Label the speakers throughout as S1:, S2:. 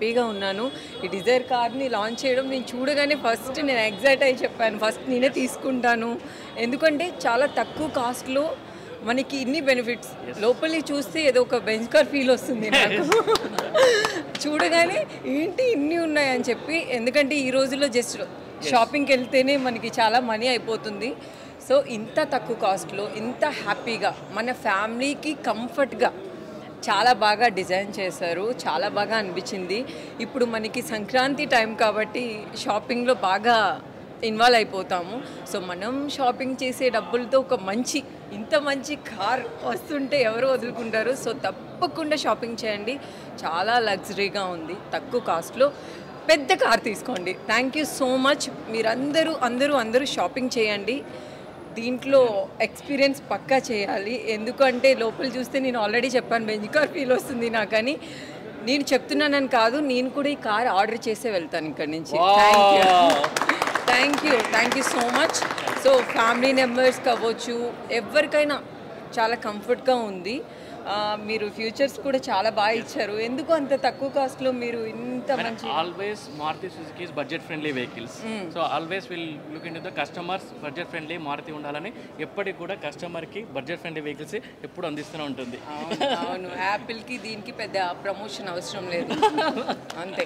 S1: హ్యాపీగా ఉన్నాను ఈ డిజైర్ కార్ని లాంచ్ చేయడం నేను చూడగానే ఫస్ట్ నేను ఎగ్జైట్ అయ్యి చెప్పాను ఫస్ట్ నేనే తీసుకుంటాను ఎందుకంటే చాలా తక్కువ కాస్ట్లో మనకి ఇన్ని బెనిఫిట్స్ లోపలి చూస్తే ఏదో ఒక బెంచ్ కార్ ఫీల్ వస్తుంది నాకు చూడగానే ఏంటి ఇన్ని ఉన్నాయని చెప్పి ఎందుకంటే ఈ రోజుల్లో జస్ట్ షాపింగ్కి వెళ్తేనే మనకి చాలా మనీ అయిపోతుంది సో ఇంత తక్కువ కాస్ట్లో ఇంత హ్యాపీగా మన ఫ్యామిలీకి కంఫర్ట్గా చాలా బాగా డిజైన్ చేశారు చాలా బాగా అనిపించింది ఇప్పుడు మనకి సంక్రాంతి టైం కాబట్టి షాపింగ్లో బాగా ఇన్వాల్వ్ అయిపోతాము సో మనం షాపింగ్ చేసే డబ్బులతో ఒక మంచి ఇంత మంచి కార్ వస్తుంటే ఎవరు వదులుకుంటారు సో తప్పకుండా షాపింగ్ చేయండి చాలా లగ్జరీగా ఉంది తక్కువ కాస్ట్లో పెద్ద కార్ తీసుకోండి థ్యాంక్ యూ సో మచ్ మీరందరూ అందరూ అందరూ షాపింగ్ చేయండి దీంట్లో ఎక్స్పీరియన్స్ పక్కా చేయాలి ఎందుకంటే లోపల చూస్తే నేను ఆల్రెడీ చెప్పాను బెంజ్ కార్ ఫీల్ వస్తుంది నాకని నేను చెప్తున్నానని కాదు నేను కూడా ఈ కార్ ఆర్డర్ చేసే వెళ్తాను ఇక్కడి నుంచి thank you thank you thank you so much so family మెంబర్స్కి అవ్వచ్చు ఎవరికైనా చాలా కంఫర్ట్గా ఉంది ఆ, మీరు ఫ్యూచర్స్ కూడా చాలా బాగా ఇచ్చారు ఎందుకు అంత తక్కువ కాస్ట్లో మీరు ఇంత మంచి
S2: always Maruti Suzuki budget friendly vehicles so always will look in the customers budget friendly Maruti ఉండాలని ఎప్పటికి కూడా కస్టమర్కి బడ్జెట్ ఫ్రెండ్లీ వెహికల్స్ ఎప్పుడు అందిస్తూనే ఉంటుంది
S1: అవును అవును యాపిల్కి దీనికి పెద్ద ప్రమోషన్ అవసరం లేదు అంతే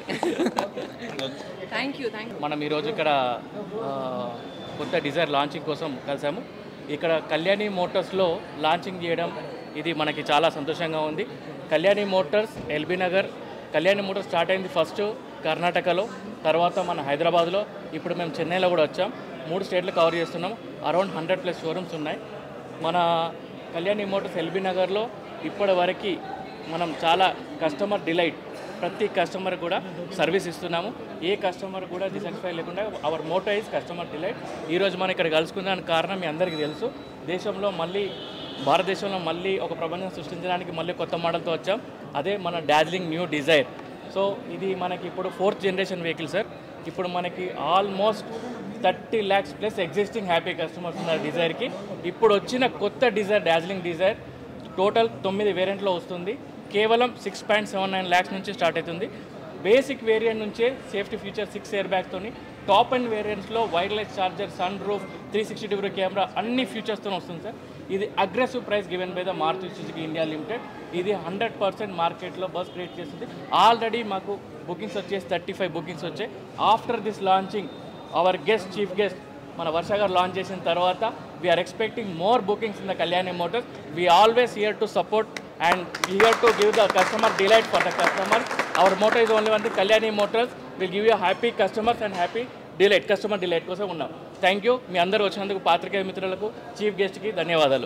S1: థ్యాంక్ యూ థ్యాంక్ యూ
S2: మనం ఈరోజు ఇక్కడ ఆ, కొత్త డిజైర్ లాంచింగ్ కోసం కలిసాము ఇక్కడ కళ్యాణి మోటార్స్లో లాంచింగ్ చేయడం ఇది మనకి చాలా సంతోషంగా ఉంది Kalyani Motors LB Nagar Kalyani Motors start అయింది ఫస్ట్ కర్ణాటకలో తర్వాత మన హైదరాబాద్లో ఇప్పుడు మేము చెన్నైలో కూడా వచ్చాం మూడు స్టేట్లు కవర్ చేస్తున్నాం అరౌండ్ హండ్రెడ్ ప్లస్ షోరూమ్స్ ఉన్నాయి మన కళ్యాణి మోటార్స్ ఎల్బీ నగర్లో ఇప్పటి వరకు మనం చాలా కస్టమర్ డిలైట్ ప్రతి కస్టమర్ కూడా సర్వీస్ ఇస్తున్నాము ఏ కస్టమర్ కూడా డిసాటిస్ఫై లేకుండా our motto is customer delight ఈరోజు మనం ఇక్కడ కలుసుకున్నానికి కారణం మీ అందరికీ తెలుసు దేశంలో మళ్ళీ భారతదేశంలో మళ్ళీ ఒక ప్రపంచం సృష్టించడానికి మళ్ళీ కొత్త మోడల్తో వచ్చాం అదే మన డార్జిలింగ్ న్యూ డిజైర్ సో ఇది మనకి ఇప్పుడు ఫోర్త్ జనరేషన్ వెహికల్ సార్ ఇప్పుడు మనకి almost thirty lakhs plus existing happy customers ఉన్నారు డిజైర్కి ఇప్పుడు వచ్చిన కొత్త డిజైర్ డార్జిలింగ్ డిజైర్ టోటల్ తొమ్మిది వేరియంట్లో వస్తుంది కేవలం six point seven nine lakhs నుంచి స్టార్ట్ అవుతుంది బేసిక్ వేరియంట్ నుంచే సేఫ్టీ ఫీచర్ సిక్స్ ఇయర్ బ్యాగ్తోని టాప్ అండ్ వేరియంట్స్లో wireless charger sunroof three sixty degree camera అన్ని ఫీచర్స్తో వస్తుంది సార్ ఇది aggressive price given by the Maruti Suzuki India limited ఇది హండ్రెడ్ పర్సెంట్ మార్కెట్లో బస్ క్రియేట్ చేస్తుంది ఆల్రెడీ మాకు బుకింగ్స్ వచ్చేసి థర్టీ ఫైవ్ బుకింగ్స్ వచ్చాయి after this launching our guest chief guest మన వర్ష గారు లాంచ్ చేసిన తర్వాత we're expecting more bookings in the Kalyani motors we always here to support and here to give the customer delight for the customer our motor is only one the Kalyani motors will give you happy customers and happy delight customer delight కోసం ఉన్నాం thank you మీ అందరూ వచ్చినందుకు పాత్రికేయ మిత్రులకు chief గెస్ట్కి ధన్యవాదాలు